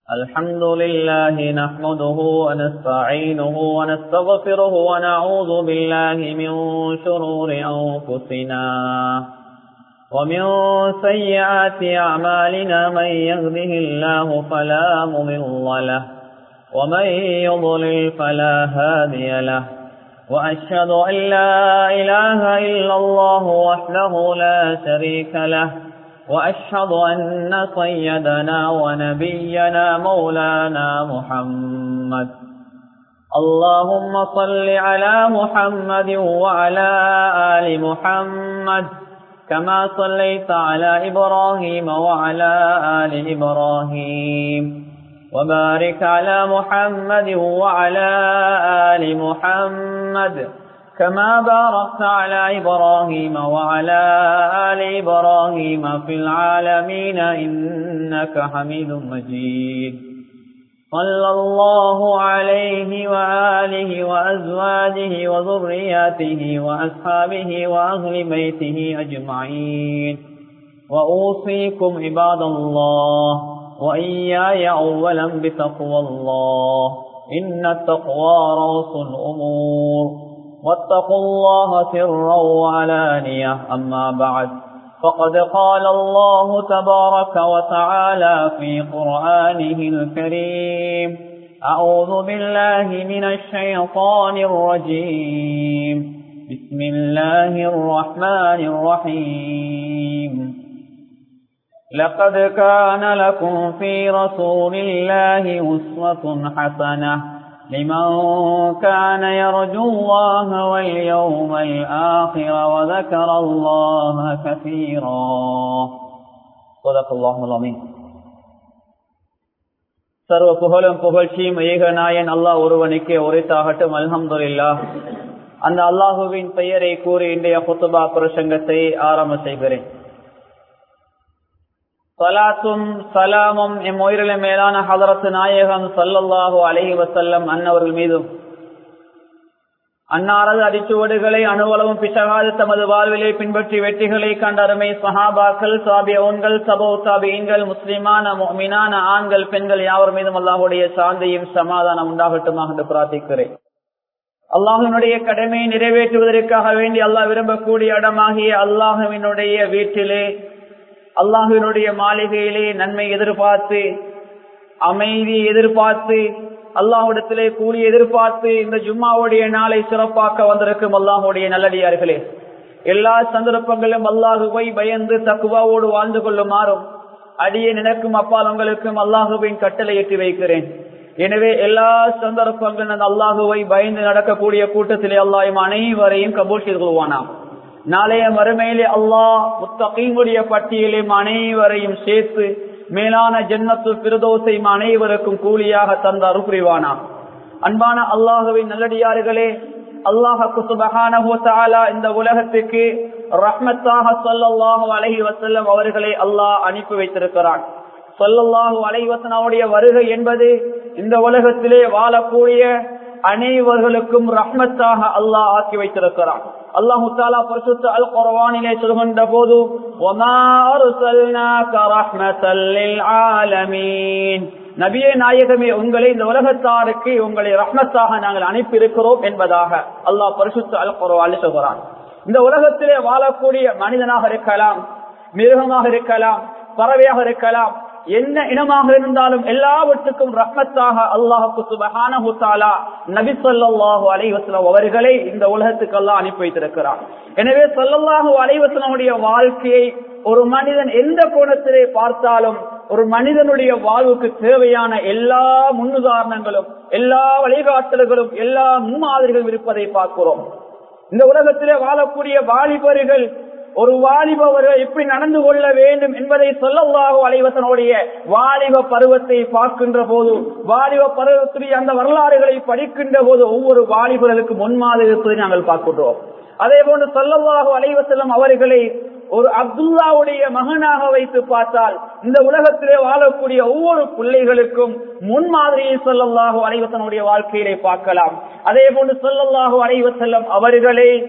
الحمد لله نحمده ونستعينه ونستغفره ونعوذ بالله من شرور أنفسنا ومن سيئات أعمالنا من يهده الله فلا مضل له ومن يضلل فلا هادي له وأشهد أن لا إله إلا الله وحده لا شريك له وأشهد أن سيدنا ونبينا مولانا محمد اللهم صل على محمد وعلى آل محمد كما صليت على إبراهيم وعلى آل إبراهيم وبارك على محمد وعلى آل محمد كما باركت على إبراهيم وعلى آل إبراهيم في العالمين إنك حميد مجيد صلى الله عليه وآله وأزواجه وذرياته وأصحابه وأهل بيته أجمعين وأوصيكم عباد الله وإياي أولا بتقوى الله إن التقوى رأس الأمور واتقوا الله سرا وعلانية أما بعد فقد قال الله تبارك وتعالى في قرآنه الكريم أعوذ بالله من الشيطان الرجيم بسم الله الرحمن الرحيم لقد كان لكم في رسول الله أسوة حسنة لمن كان يرجو الله واليوم الآخر وذكر الله كثيرا صدق الله العظيم சர்வ புகழும் புகழ்ச்சியும் ஏகநாயன் அல்லாஹ் ஒருவனுக்கே உரைத்தாகட்டும் அல்ஹம்துல்லா அந்த அல்லாஹுவின் பெயரை கூறி இன்றைய புத்துபா பிரசங்கத்தை ஆரம்ப செய்கிறேன் சலாத்தும் சலாமும் எம் உயிரில மேலான ஹதரத்து நாயகம் சல்லல்லாஹு அலஹி வசல்லம் அன்னவர்கள் மீதும் அன்னாரது அடிச்சுவடுகளை அணுவளவும் பிசகாது தமது வாழ்விலை பின்பற்றி வெற்றிகளை கண்டருமை சஹாபாக்கள் சாபியவுன்கள் சபோ சாபியன்கள் முஸ்லிமான மீனான ஆண்கள் பெண்கள் யாவர் மீதும் அல்லாஹுடைய சாந்தியும் சமாதானம் உண்டாகட்டுமாக என்று பிரார்த்திக்கிறேன் அல்லாஹினுடைய கடமையை நிறைவேற்றுவதற்காக வேண்டி அல்லாஹ் விரும்பக்கூடிய இடமாகிய அல்லாஹுவினுடைய வீட்டிலே அல்லாஹுவினுடைய மாளிகையிலே நன்மை எதிர்பார்த்து அமைதி எதிர்பார்த்து அல்லாஹுடத்திலே கூலி எதிர்பார்த்து இந்த ஜும்மாவுடைய நாளை சிறப்பாக்க வந்திருக்கும் அல்லாஹுடைய நல்லடியார்களே எல்லா சந்தர்ப்பங்களும் அல்லாஹுவை பயந்து தக்குவாவோடு வாழ்ந்து கொள்ளுமாறும் அடியே நினைக்கும் அப்பால் உங்களுக்கும் அல்லாஹுவின் கட்டளை எட்டி வைக்கிறேன் எனவே எல்லா சந்தர்ப்பங்களும் அல்லாஹுவை பயந்து நடக்கக்கூடிய கூட்டத்திலே அல்லாஹ் அனைவரையும் கபூல் செய்து கொள்வானாம் நாளைய மறுமையிலே அல்லாஹ் முத்தகீமுடைய பட்டியலையும் அனைவரையும் சேர்த்து மேலான ஜன்னத்து பிரதோசை அனைவருக்கும் கூலியாக தந்த அருபுரிவானா அன்பான அல்லாஹுவின் நல்லடியார்களே அல்லாஹுக்கு சுபகான இந்த உலகத்துக்கு ரஹ்மத்தாக சொல்லல்லாஹு அலஹி வசல்லம் அவர்களை அல்லாஹ் அனுப்பி வைத்திருக்கிறான் சொல்லல்லாஹு அலைவசனாவுடைய வருகை என்பது இந்த உலகத்திலே வாழக்கூடிய அனைவர்களுக்கும் ரஹ்மத்தாக அல்லாஹ் ஆக்கி வைத்திருக்கிறான் அல்லாஹு தாலா பரிசுத்த அல் குர்ஆனிலே சொல்கின்ற போது வமா அர்சல்னாக ரஹ்மத்தல் லில் ஆலமீன் நபியே நாயகமே உங்களை இந்த உலகத்தாருக்கு உங்களை ரஹ்மத்தாக நாங்கள் அனுப்பி இருக்கிறோம் என்பதாக அல்லாஹ் பரிசுத்த அல் குர்ஆனில் சொல்கிறான் இந்த உலகத்திலே வாழக்கூடிய மனிதனாக இருக்கலாம் மிருகமாக இருக்கலாம் பறவையாக இருக்கலாம் என்ன இனமாக இருந்தாலும் எல்லாவற்றுக்கும் ரஹ்மத்தாக அல்லாஹுக்கு சுபகான நபி சொல்லாஹு அலைவசலம் அவர்களை இந்த உலகத்துக்கு எல்லாம் அனுப்பி வைத்திருக்கிறார் எனவே சொல்லல்லாஹு அலைவசலமுடைய வாழ்க்கையை ஒரு மனிதன் எந்த கோணத்திலே பார்த்தாலும் ஒரு மனிதனுடைய வாழ்வுக்கு தேவையான எல்லா முன்னுதாரணங்களும் எல்லா வழிகாட்டல்களும் எல்லா முன்மாதிரிகளும் இருப்பதை பார்க்கிறோம் இந்த உலகத்திலே வாழக்கூடிய வாலிபர்கள் ஒரு வாலிபவர்கள் எப்படி நடந்து கொள்ள வேண்டும் என்பதை சொல்லவாக அலைவசனுடைய வாலிப பருவத்தை பார்க்கின்ற போது வாலிப பருவத்துடைய அந்த வரலாறுகளை படிக்கின்ற போது ஒவ்வொரு வாலிபர்களுக்கு முன்மாதிரி இருப்பதை நாங்கள் பார்க்கின்றோம் அதே போன்று சொல்லவாக அலைவசலம் அவர்களை ஒரு அப்துல்லாவுடைய மகனாக வைத்து பார்த்தால் இந்த உலகத்திலே வாழக்கூடிய ஒவ்வொரு பிள்ளைகளுக்கும் முன்மாதிரியை சொல்லல்லாஹு அலைவசனுடைய வாழ்க்கையிலே பார்க்கலாம் அதே போன்று சொல்லல்லாஹு அலைவசல்லம் அவர்களை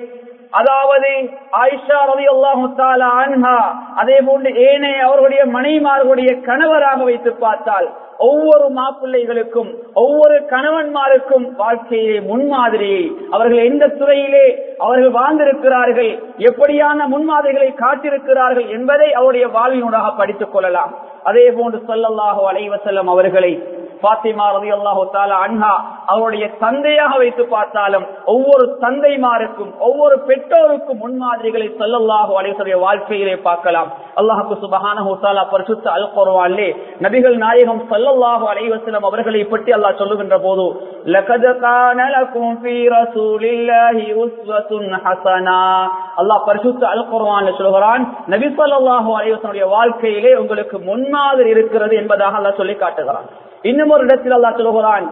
அதாவது ஆயிஷா ரவி அல்லாஹு அன்ஹா அதே போன்று ஏனைய அவர்களுடைய மனைமார்களுடைய கணவராக வைத்து பார்த்தால் ஒவ்வொரு மாப்பிள்ளைகளுக்கும் ஒவ்வொரு கணவன்மாருக்கும் வாழ்க்கையிலே முன்மாதிரியை அவர்கள் எந்த துறையிலே அவர்கள் வாழ்ந்திருக்கிறார்கள் எப்படியான முன்மாதிரிகளை காட்டிருக்கிறார்கள் என்பதை அவருடைய வாழ்வினூடாக படித்துக் கொள்ளலாம் அதே போன்று சொல்லல்லாஹோ அலைவசல்லம் அவர்களை பாத்திமா ரவி அல்லாஹு தாலா அன்ஹா அவருடைய தந்தையாக வைத்து பார்த்தாலும் ஒவ்வொரு தந்தைமாருக்கும் ஒவ்வொரு பெற்றோருக்கும் முன்மாதிரிகளை சொல்லல்லாஹு அலைவசருடைய வாழ்க்கையிலே பார்க்கலாம் அல்லாஹுக்கு சுபஹான ஹுசாலா பரிசுத்த அல் குர்வானிலே நபிகள் நாயகம் சொல்லல்லாஹு அலைவசலம் அவர்களை பற்றி அல்லாஹ் சொல்லுகின்ற போது லகத் கான லகும் ஃபீ ரசூலில்லாஹி உஸ்வத்துன் ஹஸனா அல்லாஹ் பரிசுத்த அல் குர்ஆன்ல சொல்கிறான் நபி ஸல்லல்லாஹு அலைஹி வஸல்லம் வாழ்க்கையிலே உங்களுக்கு முன்மாதிரி இருக்கிறது என்பதாக அல்லாஹ் சொல்லி காட்டுகிறான் இன்னும் ஒரு இடத்தில் அல்லாஹ் சொல்கிறான்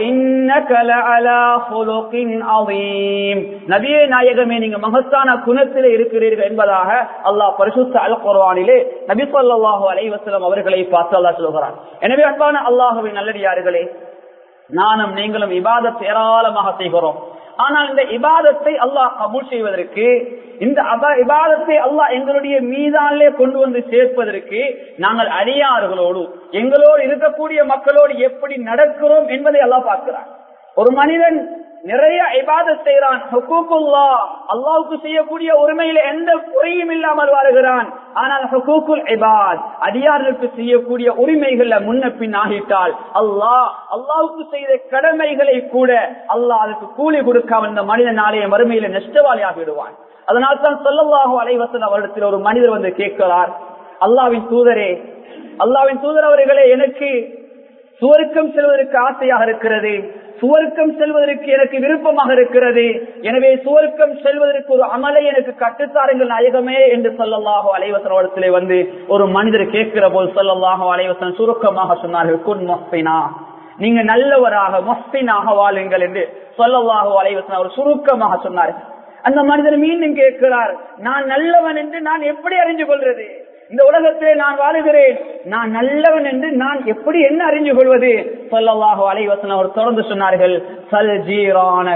நபியே நாயகமே நீங்க மகத்தான குணத்திலே இருக்கிறீர்கள் என்பதாக அல்லாஹ் பரிசுத்த அல் குர்ஆனிலே நபி ஸல்லல்லாஹு அலைஹி வஸல்லம் அவர்களை பார்த்து அல்லாஹ் சொல்கிறான் எனவே அன்பான அல்லாஹ்வின் நல்லடியார்களே நானும் நீங்களும் இபாதத் ஏராளமாக செய்கிறோம் ஆனால் இந்த இபாதத்தை அல்லாஹ் கபூல் செய்வதற்கு இந்த இபாதத்தை அல்லாஹ் எங்களுடைய மீதாலே கொண்டு வந்து சேர்ப்பதற்கு நாங்கள் அடியார்களோடு எங்களோடு இருக்கக்கூடிய மக்களோடு எப்படி நடக்கிறோம் என்பதை அல்லாஹ் பார்க்கிறார் ஒரு மனிதன் நிறைய இபாதத் செய்யறான் ஹுக்கூக்குல்லா அல்லாவுக்கு செய்யக்கூடிய உரிமையில எந்த குறையும் இல்லாமல் வருகிறான் ஆனால் ஹுக்கூக்குல் இபாத் அடியார்களுக்கு செய்யக்கூடிய உரிமைகள்ல முன்ன பின் ஆகிட்டால் அல்லாஹ் அல்லாவுக்கு செய்த கடமைகளை கூட அல்லாஹ் அதுக்கு கூலி கொடுக்காமல் இந்த மனிதன் நாளைய மறுமையில நஷ்டவாளி ஆகிவிடுவான் அதனால் தான் சொல்லல்லாஹோ அலைவசன் அவரிடத்தில் ஒரு மனிதர் வந்து கேட்கிறார் அல்லாவின் தூதரே அல்லாவின் தூதர் அவர்களே எனக்கு சுவருக்கம் செல்வதற்கு ஆசையாக இருக்கிறது சுவர்க்கம் செல்வதற்கு எனக்கு விருப்பமாக இருக்கிறது எனவே சுவர்க்கம் செல்வதற்கு ஒரு அமலை எனக்கு கட்டுத்தாருங்கள் நாயகமே என்று சொல்லல்லாஹோ அலைவசனத்திலே வந்து ஒரு மனிதர் கேட்கிற போது சொல்லல்லாஹோ அலைவசன் சுருக்கமாக சொன்னார்கள் குன் மொஸ்பினா நீங்க நல்லவராக மொஸ்பினாக வாழுங்கள் என்று சொல்லல்லாஹோ அலைவசன் அவர் சுருக்கமாக சொன்னார் அந்த மனிதர் மீண்டும் கேட்கிறார் நான் நல்லவன் என்று நான் எப்படி அறிஞ்சு கொள்றது இந்த உலகத்திலே நான் வாழுகிறேன் நான் நல்லவன் என்று நான் எப்படி என்ன அறிஞ்சு கொள்வது சொல்லல்லாஹு அலைவசன் அவர் தொடர்ந்து சொன்னார்கள் சல் ஜீரான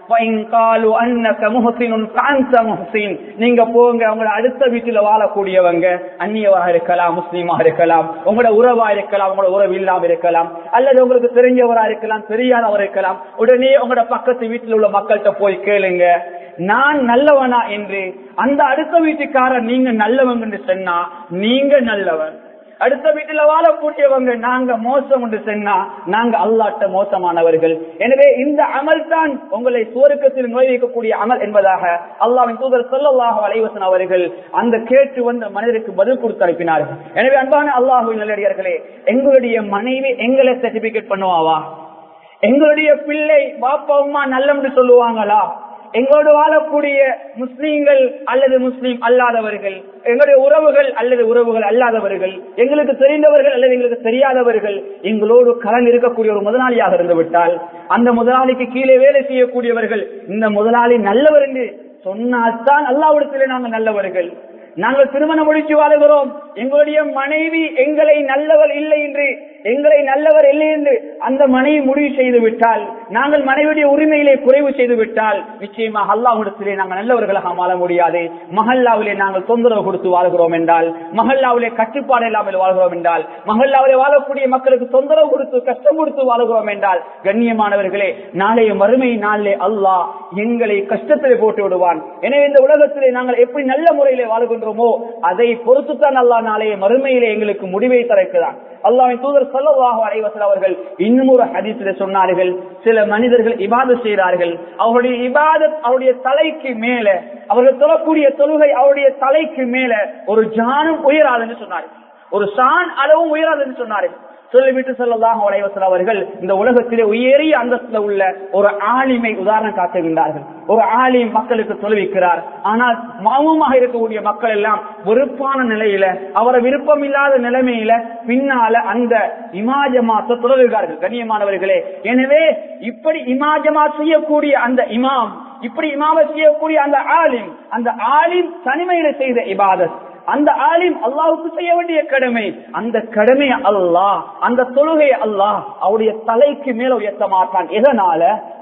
நீங்க போங்க உங்களோட அடுத்த வீட்டுல வாழக்கூடியவங்க அந்நியவாக இருக்கலாம் முஸ்லீமாக இருக்கலாம் உங்களோட உறவா இருக்கலாம் உங்களோட உறவு இல்லாம இருக்கலாம் அல்லது உங்களுக்கு தெரிஞ்சவரா இருக்கலாம் தெரியாதவர் இருக்கலாம் உடனே உங்களோட பக்கத்து வீட்டில் உள்ள மக்கள்கிட்ட போய் கேளுங்க நான் நல்லவனா என்று அந்த அடுத்த வீட்டுக்காரர் நீங்க நல்லவங்க என்று சொன்னா நீங்க நல்லவன் அடுத்த வீட்டுல வாழக்கூடியவங்க நாங்க மோசம் என்று சொன்னா நாங்க அல்லாட்ட மோசமானவர்கள் எனவே இந்த அமல் தான் உங்களை சுவருக்கத்தில் நோய் வைக்கக்கூடிய அமல் என்பதாக அல்லாவின் தூதர் சொல்லல்லாஹ் அலைவசன் அவர்கள் அந்த கேட்டு வந்த மனிதருக்கு பதில் கொடுத்து அனுப்பினார்கள் எனவே அன்பான அல்லாஹு நல்லடியார்களே எங்களுடைய மனைவி எங்களை சர்டிபிகேட் பண்ணுவாவா எங்களுடைய பிள்ளை பாப்பா அம்மா நல்லம்னு சொல்லுவாங்களா எங்களோடு வாழக்கூடிய முஸ்லீம்கள் அல்லது முஸ்லீம் அல்லாதவர்கள் எங்களுடைய உறவுகள் அல்லது உறவுகள் அல்லாதவர்கள் எங்களுக்கு தெரிந்தவர்கள் அல்லது எங்களுக்கு தெரியாதவர்கள் எங்களோடு கலந்து இருக்கக்கூடிய ஒரு முதலாளியாக இருந்து விட்டால் அந்த முதலாளிக்கு கீழே வேலை செய்யக்கூடியவர்கள் இந்த முதலாளி நல்லவர் என்று சொன்னால்தான் அல்லாவிடத்திலே நாங்கள் நல்லவர்கள் நாங்கள் திருமணம் முடிச்சு வாழுகிறோம் எங்களுடைய மனைவி எங்களை நல்லவர் இல்லை என்று எங்களை நல்லவர் இல்லை என்று அந்த மனைவி முடிவு செய்து விட்டால் நாங்கள் மனைவியுடைய உரிமையிலே குறைவு செய்து விட்டால் நிச்சயமாக அல்லாஹிடத்திலே நாங்கள் நல்லவர்களாக வாழ முடியாது மஹல்லாவிலே நாங்கள் தொந்தரவு கொடுத்து வாழ்கிறோம் என்றால் மஹல்லாவிலே கட்டுப்பாடு இல்லாமல் வாழ்கிறோம் என்றால் மஹல்லாவிலே வாழக்கூடிய மக்களுக்கு தொந்தரவு கொடுத்து கஷ்டம் கொடுத்து வாழ்கிறோம் என்றால் கண்ணியமானவர்களே நாளைய மறுமை நாளிலே அல்லாஹ் எங்களை கஷ்டத்திலே போட்டு விடுவான் எனவே இந்த உலகத்திலே நாங்கள் எப்படி நல்ல முறையிலே வாழ்கின்றோமோ அதை பொறுத்துத்தான் அல்லாஹ் நாளைய மறுமையிலே எங்களுக்கு முடிவை தரைக்கிறான் அல்லாவின் தூதர் சொல்லவாக அலைவசல் அவர்கள் இன்னும் ஒரு ஹதீசில சொன்னார்கள் சில மனிதர்கள் இபாதத் செய்கிறார்கள் அவருடைய இபாதத் அவருடைய தலைக்கு மேல அவர்கள் தொழக்கூடிய தொழுகை அவருடைய தலைக்கு மேல ஒரு ஜானும் உயராதுன்னு சொன்னார்கள் ஒரு சான் அளவும் உயராதுன்னு சொன்னார்கள் சொல்லிவிட்டு சொல்லலாம் வலைவசல் அவர்கள் இந்த உலகத்திலே உயரிய அந்தஸ்துல உள்ள ஒரு ஆலிமை உதாரணம் காட்டுகின்றார்கள் ஒரு ஆலிம் மக்களுக்கு தொழுவிக்கிறார் ஆனால் மௌனமாக இருக்கக்கூடிய மக்கள் எல்லாம் வெறுப்பான நிலையில அவரை விருப்பம் இல்லாத நிலைமையில பின்னால அந்த இமாஜமாத்த தொழுகிறார்கள் கண்ணியமானவர்களே எனவே இப்படி இமாஜமா செய்யக்கூடிய அந்த இமாம் இப்படி இமாம செய்யக்கூடிய அந்த ஆலிம் அந்த ஆலிம் தனிமையில செய்த இபாதத் அந்த ஆலிம் அல்லாவுக்கு செய்ய வேண்டிய கடமை அந்த கடமை அல்லாஹ் அந்த தொழுகை அல்லாஹ் அவருடைய தலைக்கு மேல உயர்த்த மாட்டான் எதனால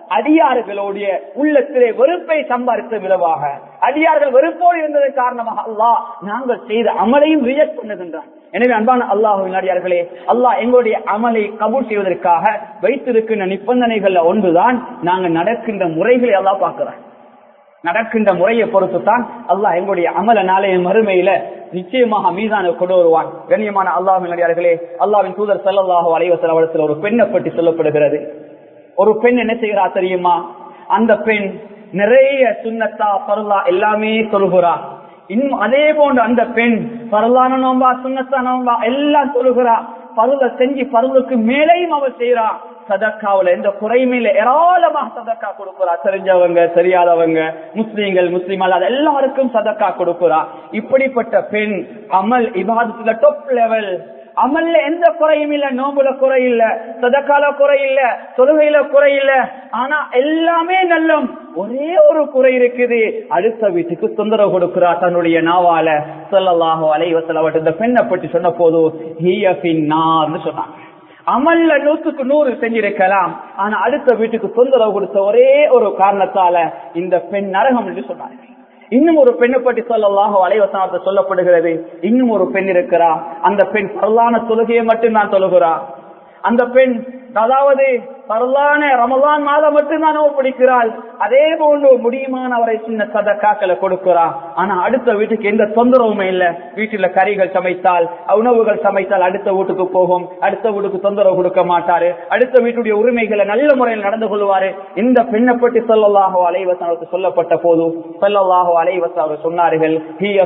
அடியார்களுடைய உள்ளத்திலே வெறுப்பை சம்பாதித்த விளைவாக அடியார்கள் வெறுப்போடு இருந்ததன் காரணமாக அல்லாஹ் நாங்கள் செய்த அமலையும் ரிஜெக்ட் பண்ணுகின்றான் எனவே அன்பான அல்லாஹுவின் அடியார்களே அல்லாஹ் எங்களுடைய அமலை கபூல் செய்வதற்காக வைத்திருக்கின்ற நிபந்தனைகள்ல ஒன்றுதான் நாங்கள் நடக்கின்ற முறைகளை எல்லாம் பார்க்கிறோம் நடக்கின்ற முறையை பொறுத்து தான் அல்லாஹ் எங்களுடைய அமல நாளைய மறுமையில நிச்சயமாக மீதான கொண்டு வருவான் கண்ணியமான அல்லாஹின் அடியார்களே அல்லாவின் தூதர் செல்லல்லாஹோ அலைவசல் அவளத்தில் ஒரு பெண்ணை பற்றி சொல்லப்படுகிறது ஒரு பெண் என்ன செய்கிறா தெரியுமா அந்த பெண் நிறைய சுண்ணத்தா பருளா எல்லாமே சொல்கிறா இன்னும் அதே போன்று அந்த பெண் பரலான நோம்பா சுண்ணத்தா நோம்பா எல்லாம் சொல்லுகிறா பருளை செஞ்சு பருளுக்கு மேலேயும் அவள் செய்யறா சதக்காவுல எந்த குறையுமே இல்லை ஏராளமாக சதக்கா கொடுக்கிறா தெரிஞ்சவங்க தெரியாதவங்க முஸ்லீம்கள் முஸ்லீம் அல்லாத எல்லாருக்கும் சதக்கா கொடுக்கிறா இப்படிப்பட்ட பெண் அமல் இபாதத்துல டாப் லெவல் அமல்ல எந்த குறையும் இல்ல நோம்புல குறை இல்ல சதக்கால குறை இல்ல தொழுகையில குறை இல்ல ஆனா எல்லாமே நல்லம் ஒரே ஒரு குறை இருக்குது அடுத்த வீட்டுக்கு தொந்தரவு கொடுக்கிறா தன்னுடைய நாவால சொல்லலாகோ அலைவசல இந்த பெண்ணை பற்றி சொன்ன போது சொன்னாங்க அமல்ல நூத்துக்கு நூறு செஞ்சிருக்கலாம் ஆனா அடுத்த வீட்டுக்கு தொந்தரவு கொடுத்த ஒரே ஒரு காரணத்தால இந்த பெண் நரகம் என்று சொன்னாங்க இன்னும் ஒரு பெண்ணை பற்றி சொல்லலாக வலைவசனத்தை சொல்லப்படுகிறது இன்னும் ஒரு பெண் இருக்கிறா அந்த பெண் பரலான தொழுகையை மட்டும் நான் தொழுகிறா அந்த பெண் அதாவது பரலான ரமலான் மாதம் மட்டும்தான் பிடிக்கிறாள் அதே போன்று முடியுமான அவரை சின்ன சதக்காக்களை கொடுக்கிறா ஆனா அடுத்த வீட்டுக்கு எந்த தொந்தரவுமே இல்ல வீட்டுல கறிகள் சமைத்தால் உணவுகள் சமைத்தால் அடுத்த வீட்டுக்கு போகும் அடுத்த வீட்டுக்கு தொந்தரவு கொடுக்க மாட்டாரு அடுத்த வீட்டுடைய உரிமைகளை நல்ல முறையில் நடந்து கொள்வாரு இந்த பெண்ணை பற்றி சொல்லலாகோ அலைவசனத்து சொல்லப்பட்ட போது சொல்லலாகோ அலைவச அவர் சொன்னார்கள்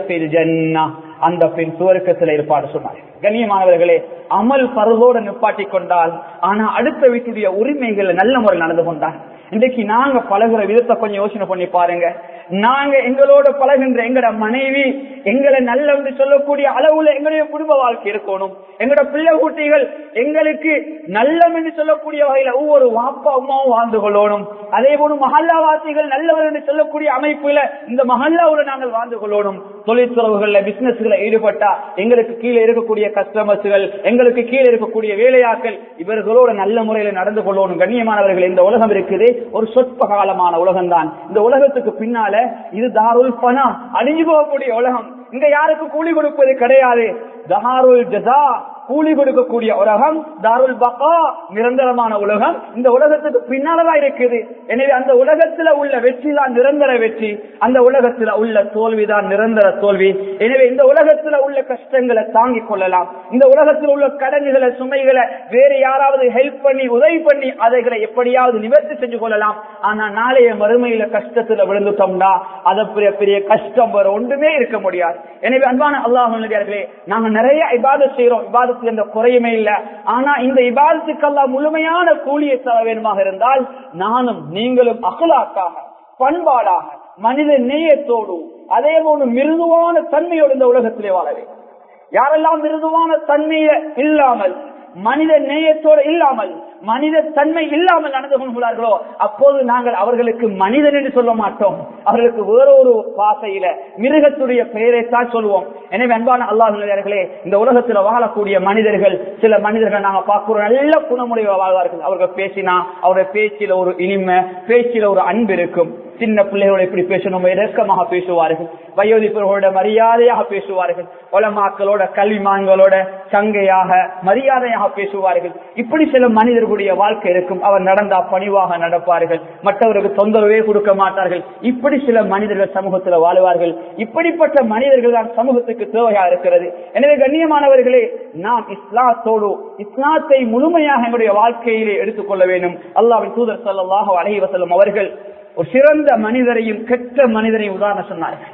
அந்த பெண் சுவர்க்கத்தில் இருப்பாடு சொன்னார்கள் கண்ணியமானவர்களே அமல் பருவோடு நிப்பாட்டி கொண்டால் ஆனா அடுத்த வீட்டுடைய உரிமைகளை நல்ல முறையில் நடந்து கொண்டார் இன்றைக்கு நாங்க பழகுற விதத்தை கொஞ்சம் யோசனை பண்ணி பாருங்க நாங்க எங்களோட பழகின்ற எங்கட மனைவி எங்களை நல்ல சொல்லக்கூடிய அளவுல எங்களுடைய குடும்ப வாழ்க்கை இருக்கணும் எங்களோட பிள்ளை குட்டிகள் எங்களுக்கு நல்லம் என்று சொல்லக்கூடிய வகையில ஒவ்வொரு வாப்பா அம்மாவும் வாழ்ந்து கொள்ளணும் அதே போல மஹல்லாவாசிகள் நல்லவர் என்று சொல்லக்கூடிய அமைப்புல இந்த மஹல்லாவுல நாங்கள் வாழ்ந்து கொள்ளணும் தொழிற்துறவுகள்ல பிசினஸ்ல ஈடுபட்டா எங்களுக்கு கீழே இருக்கக்கூடிய கஸ்டமர்ஸ்கள் எங்களுக்கு கீழே இருக்கக்கூடிய வேலையாக்கள் இவர்களோட நல்ல முறையில நடந்து கொள்ளணும் கண்ணியமானவர்கள் இந்த உலகம் இருக்குது ஒரு சொற்ப காலமான உலகம் தான் இந்த உலகத்துக்கு பின்னால இது தாருல் பனா அழிஞ்சு போகக்கூடிய உலகம் இங்க யாருக்கு கூலி கொடுப்பது கிடையாது தஹாருல் ஜதா கூலி கொடுக்கக்கூடிய உலகம் தாருல் பகா நிரந்தரமான உலகம் இந்த உலகத்துக்கு பின்னாலதான் இருக்குது எனவே அந்த உலகத்துல உள்ள வெற்றி தான் நிரந்தர வெற்றி அந்த உலகத்துல உள்ள தோல்விதான் நிரந்தர தோல்வி எனவே இந்த உலகத்துல உள்ள கஷ்டங்களை தாங்கிக் கொள்ளலாம் இந்த உலகத்தில் உள்ள கடன்களை சுமைகளை வேறு யாராவது ஹெல்ப் பண்ணி உதவி பண்ணி அதைகளை எப்படியாவது நிவர்த்தி செஞ்சு கொள்ளலாம் ஆனா நாளைய மறுமையில கஷ்டத்துல விழுந்துட்டோம்னா அதை பெரிய பெரிய கஷ்டம் வர ஒன்றுமே இருக்க முடியாது எனவே அன்பான அல்லாஹர்களே நாங்க நிறைய இபாதத் செய்யறோம் இபாதத்து என்ற குறையுமே இல்ல ஆனா இந்த இபாதத்துக்கெல்லாம் முழுமையான கூலியை தர வேண்டுமாக இருந்தால் நானும் நீங்களும் அகலாக்காக பண்பாடாக மனித நேயத்தோடு அதே போல மிருதுவான தன்மையோடு இந்த உலகத்திலே வாழ வேண்டும் யாரெல்லாம் மிருதுவான தன்மைய இல்லாமல் மனித நேயத்தோடு இல்லாமல் மனித தன்மை இல்லாமல் நடந்து கொள்கிறார்களோ அப்போது நாங்கள் அவர்களுக்கு மனிதன் என்று சொல்ல மாட்டோம் அவர்களுக்கு வேறொரு பாசையில மிருகத்துடைய பெயரைத்தான் சொல்லுவோம் எனவே அன்பான அல்லாஹர்களே இந்த உலகத்தில் வாழக்கூடிய மனிதர்கள் சில மனிதர்கள் நாங்க பார்க்கிறோம் நல்ல குணமுடைய வாழ்வார்கள் அவர்கள் பேசினா அவருடைய பேச்சில ஒரு இனிமை பேச்சில ஒரு அன்பு இருக்கும் சின்ன பிள்ளைகளோட எப்படி பேசணும் இறக்கமாக பேசுவார்கள் வயோதிப்பர்களோட மரியாதையாக பேசுவார்கள் உலமாக்களோட கல்விமான்களோட சங்கையாக மரியாதையாக பேசுவார்கள் இப்படி சில மனிதர்களுடைய வாழ்க்கை இருக்கும் அவர் நடந்தா பணிவாக நடப்பார்கள் மற்றவருக்கு தொந்தரவே கொடுக்க மாட்டார்கள் இப்படி சில மனிதர்கள் சமூகத்தில் வாழ்வார்கள் இப்படிப்பட்ட மனிதர்கள் தான் சமூகத்துக்கு தேவையா இருக்கிறது எனவே கண்ணியமானவர்களே நாம் இஸ்லாத்தோடு இஸ்லாத்தை முழுமையாக எங்களுடைய வாழ்க்கையிலே எடுத்துக்கொள்ள வேண்டும் அல்லாவின் தூதர் சல்லாஹ் அலஹி வசல்லம் அவர்கள் ஒரு சிறந்த மனிதரையும் கெட்ட மனிதரையும் உதாரணம் சொன்னார்கள்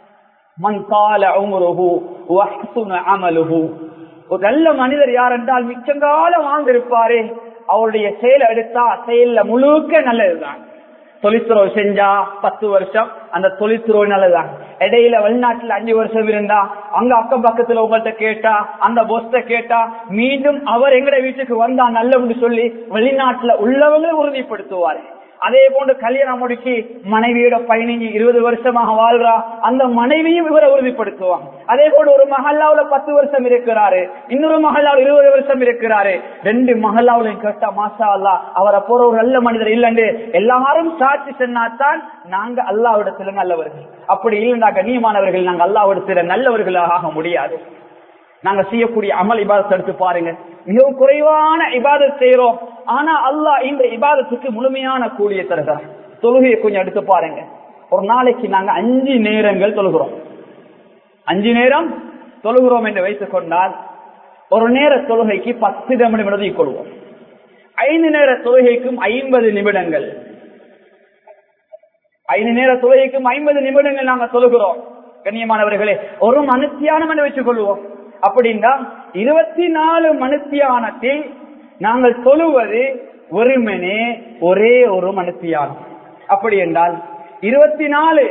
மண் கால அமலுஹு ஒரு நல்ல மனிதர் யார் என்றால் மிச்சங்காலம் வாழ்ந்திருப்பாரே அவருடைய செயல் எடுத்தா செயல்ல முழுக்க நல்லதுதான் தொழிற்துறவு செஞ்சா பத்து வருஷம் அந்த தொழிற்துறவு நல்லதுதான் இடையில வெளிநாட்டுல அஞ்சு வருஷம் இருந்தா அங்க அக்கம் பக்கத்துல உங்கள்கிட்ட கேட்டா அந்த பொஸ்ட கேட்டா மீண்டும் அவர் எங்கட வீட்டுக்கு வந்தா நல்லவன்னு சொல்லி வெளிநாட்டுல உள்ளவங்களை உறுதிப்படுத்துவாரு அதே போன்று கல்யாணம் முடிச்சு மனைவியோட பதினஞ்சு இருபது வருஷமாக வாழ்றா அந்த மனைவியும் இவரை உறுதிப்படுத்துவாங்க அதே போல ஒரு மஹல்லாவுல பத்து வருஷம் இருக்கிறாரு இன்னொரு மஹல்லாவில் இருபது வருஷம் இருக்கிறாரு ரெண்டு மஹல்லாவுல கேட்டா மாஷா அல்லா அவரை போற ஒரு நல்ல மனிதர் இல்லைன்னு எல்லாரும் சாட்சி சொன்னாத்தான் நாங்க அல்லாவிடத்துல நல்லவர்கள் அப்படி இல்லைன்னா கண்ணியமானவர்கள் நாங்க அல்லாவிடத்துல நல்லவர்களாக ஆக முடியாது நாங்க செய்யக்கூடிய அமல் இபாதத்தை எடுத்து பாருங்க மிகவும் குறைவான இபாதத் செய்யறோம் ஆனா அல்லாஹ் இந்த இபாதத்துக்கு முழுமையான கூலியை தருகிறார் தொழுகையை கொஞ்சம் எடுத்து பாருங்க ஒரு நாளைக்கு நாங்க அஞ்சு நேரங்கள் தொழுகிறோம் அஞ்சு நேரம் தொழுகிறோம் என்று வைத்துக் கொண்டால் ஒரு நேர தொழுகைக்கு பத்து நிமிடம் எழுதி கொள்வோம் ஐந்து நேர தொழுகைக்கும் ஐம்பது நிமிடங்கள் ஐந்து நேர தொழுகைக்கும் ஐம்பது நிமிடங்கள் நாங்க தொழுகிறோம் கண்ணியமானவர்களே ஒரு மனுத்தியானம் என்று வச்சுக் கொள்வோம் அப்படின்னா இருபத்தி நாலு மனுத்தியானத்தில் நாங்கள் தொழுவது ஒருமனே ஒரே ஒரு மனுத்தியானம் அப்படி என்றால் இருபத்தி நாலு